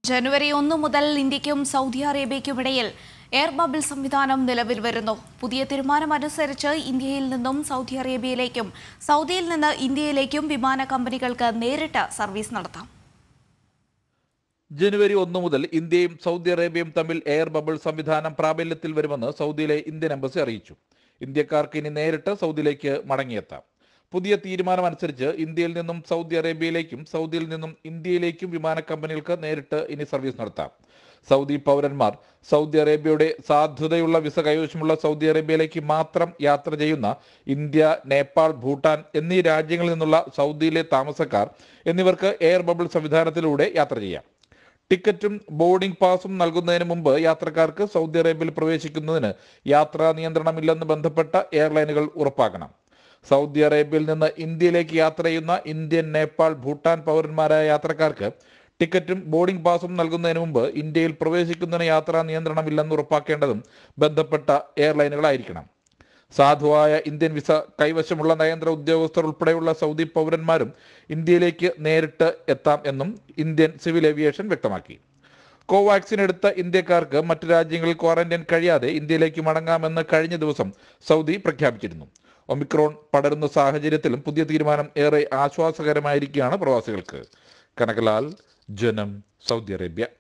ജനുവരി ഒന്ന് മുതൽ ഇന്ത്യക്കും സൗദി അറേബ്യയ്ക്കുമിടയിൽ എയർ ബബിൾ സംവിധാനം നിലവിൽ വരുന്നു പുതിയ തീരുമാനമനുസരിച്ച് ഇന്ത്യയിൽ നിന്നും സൗദി അറേബ്യയിലേക്കും സൗദിയിൽ നിന്ന് ഇന്ത്യയിലേക്കും വിമാന കമ്പനികൾക്ക് നേരിട്ട് സർവീസ് നടത്താം ജനുവരി ഒന്ന് മുതൽ ഇന്ത്യയും സൗദി അറേബ്യയും തമ്മിൽ എയർ ബബിൾ സംവിധാനം പ്രാബല്യത്തിൽ വരുമെന്ന് സൗദിയിലെ ഇന്ത്യൻ എംബസി അറിയിച്ചു ഇന്ത്യക്കാർക്ക് ഇനി നേരിട്ട് സൗദിയിലേക്ക് മടങ്ങിയെത്താം പുതിയ തീരുമാനമനുസരിച്ച് ഇന്ത്യയിൽ നിന്നും സൗദി അറേബ്യയിലേക്കും സൗദിയിൽ നിന്നും ഇന്ത്യയിലേക്കും വിമാന കമ്പനികൾക്ക് നേരിട്ട് ഇനി സർവീസ് നടത്താം സൗദി പൗരന്മാർ സൗദി അറേബ്യയുടെ സാധുതയുള്ള വിസ കൈവശമുള്ള സൗദി അറേബ്യയിലേക്ക് മാത്രം യാത്ര ചെയ്യുന്ന ഇന്ത്യ നേപ്പാൾ ഭൂട്ടാൻ എന്നീ രാജ്യങ്ങളിൽ നിന്നുള്ള സൗദിയിലെ താമസക്കാർ എന്നിവർക്ക് എയർ ബബിൾ സംവിധാനത്തിലൂടെ യാത്ര ചെയ്യാം ടിക്കറ്റും ബോർഡിംഗ് പാസും നൽകുന്നതിന് മുമ്പ് യാത്രക്കാർക്ക് സൗദി അറേബ്യയിൽ പ്രവേശിക്കുന്നതിന് യാത്രാ നിയന്ത്രണമില്ലെന്ന് ബന്ധപ്പെട്ട എയർലൈനുകൾ ഉറപ്പാക്കണം സൗദി അറേബ്യയിൽ നിന്ന് ഇന്ത്യയിലേക്ക് യാത്ര ചെയ്യുന്ന ഇന്ത്യൻ നേപ്പാൾ ഭൂട്ടാൻ പൗരന്മാരായ യാത്രക്കാർക്ക് ടിക്കറ്റും ബോർഡിംഗ് പാസും നൽകുന്നതിന് മുമ്പ് ഇന്ത്യയിൽ പ്രവേശിക്കുന്നതിന് യാത്രാ നിയന്ത്രണമില്ലെന്ന് ഉറപ്പാക്കേണ്ടതും ബന്ധപ്പെട്ട എയർലൈനുകളായിരിക്കണം സാധുവായ ഇന്ത്യൻ വിസ കൈവശമുള്ള നയതന്ത്ര ഉദ്യോഗസ്ഥർ ഉൾപ്പെടെയുള്ള സൗദി പൗരന്മാരും ഇന്ത്യയിലേക്ക് നേരിട്ട് എത്താം എന്നും ഇന്ത്യൻ സിവിൽ ഏവിയേഷൻ വ്യക്തമാക്കി കോവാക്സിൻ എടുത്ത ഇന്ത്യക്കാർക്ക് മറ്റു രാജ്യങ്ങളിൽ ക്വാറന്റൈൻ കഴിയാതെ ഇന്ത്യയിലേക്ക് മടങ്ങാമെന്ന് കഴിഞ്ഞ ദിവസം സൗദി പ്രഖ്യാപിച്ചിരുന്നു ഒമിക്രോൺ പടരുന്ന സാഹചര്യത്തിലും പുതിയ തീരുമാനം ഏറെ ആശ്വാസകരമായിരിക്കുകയാണ് പ്രവാസികൾക്ക് കനകലാൽ ജനം സൗദി അറേബ്യ